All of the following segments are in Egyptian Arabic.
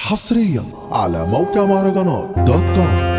حصريا على موقع مهرجانات دوت كوم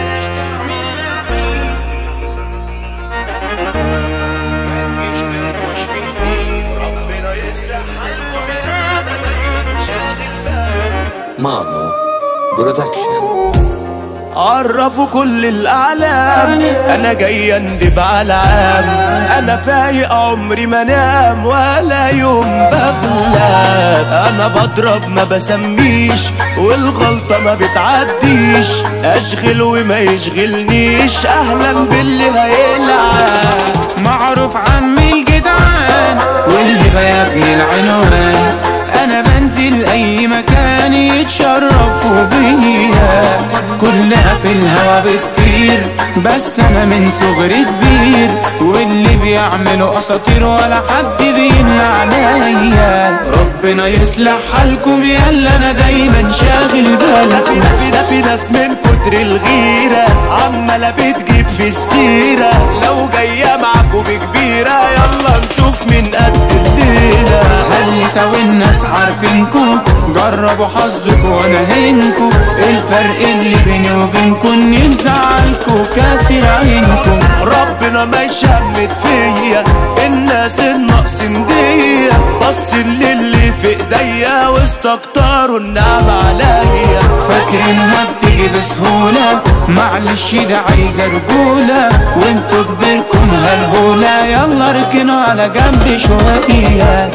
متجيش بالوش في الدين ربنا يصلح حالكم انا دايما شاغل بالي مانو برودكشن عرفوا كل الاعلام انا جاي اندب على عام انا فايق عمري ما نام ولا يوم بغلب انا بضرب ما بسميش والغلطة ما بتعديش اشغل وما يشغلنيش اهلا باللي هيلعب معروف عمي الجدعان والهبة يا ابن العنوان انا بنزل اي مكان يتشرفوا بيا كلها في الهوا بتطير بس انا من صغري كبير واللي بيعملوا اساطير ولا حد بيملى عليا ربنا يصلح حالكم يلا انا دايما شاغل ده في بالكم ده في ده في ناس من كتر الغيرة عمالة بتجيب في السيرة لو جاية معاكوا بكبيرة يلا نشوف من قد الليلة هل يساوي الناس عارفينكو جربوا حظكوا وانا هنكو الفرق اللي بيني وبينكو اني مزعلكو كاسر عينكو ربنا ما يشمت فيا الناس النقص مدية بص اللي اللي في ايديا واستكتروا النعم عليا فاكرينها بتيجي بسهولة معلش ده عايزة رجولة وانتوا كبركم هالهولة يلا اركنوا على جنب شوية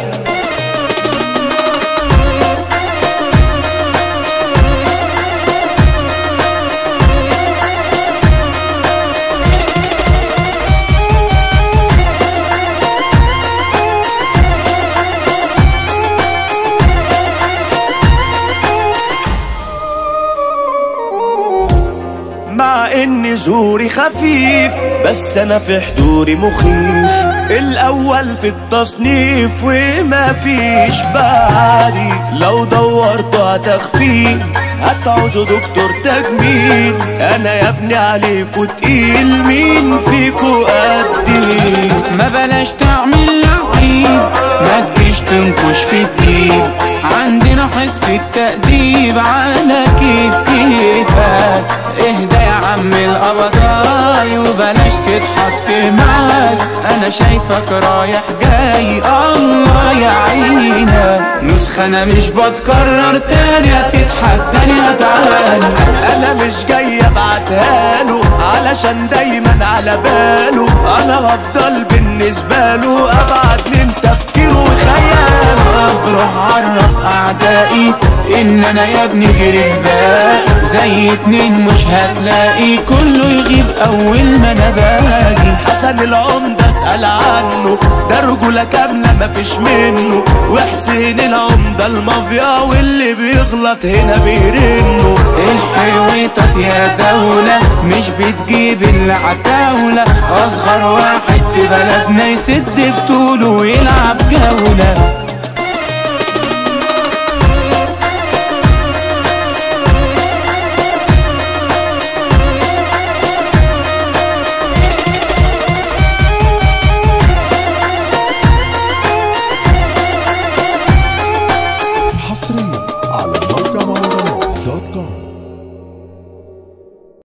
مع ان زوري خفيف بس انا في حضوري مخيف الاول في التصنيف وما فيش بعدي لو دورت هتخفي هتعوزوا دكتور تجميل انا يا ابني عليكوا تقيل مين فيكوا قدي ما بلاش تعمل لعيب ما تجيش تنكش في الديب عندنا حس التأديب على كيف كيفك اهدى يا عم القبضاي وبلاش تتحط معاك انا شايفك رايح جاي الله يعينك نسخة انا مش بتكرر تاني هتتحداني هتعاني انا مش جاي ابعتها له علشان دايما على باله انا هفضل بالنسبه له ابعد من تفكيره وخياله بروح عرف اعدائي ان انا يا ابني غير الباقي زي اتنين مش هتلاقي كله يغيب اول ما انا باجي حسن العمدة اسأل عنه ده رجولة كاملة مفيش منه وحسين العمدة المافيا واللي بيغلط هنا بيرنه الحيوطة يا دولة مش بتجيب الا عتاولة اصغر واحد في بلدنا يسد بطوله ويلعب جولة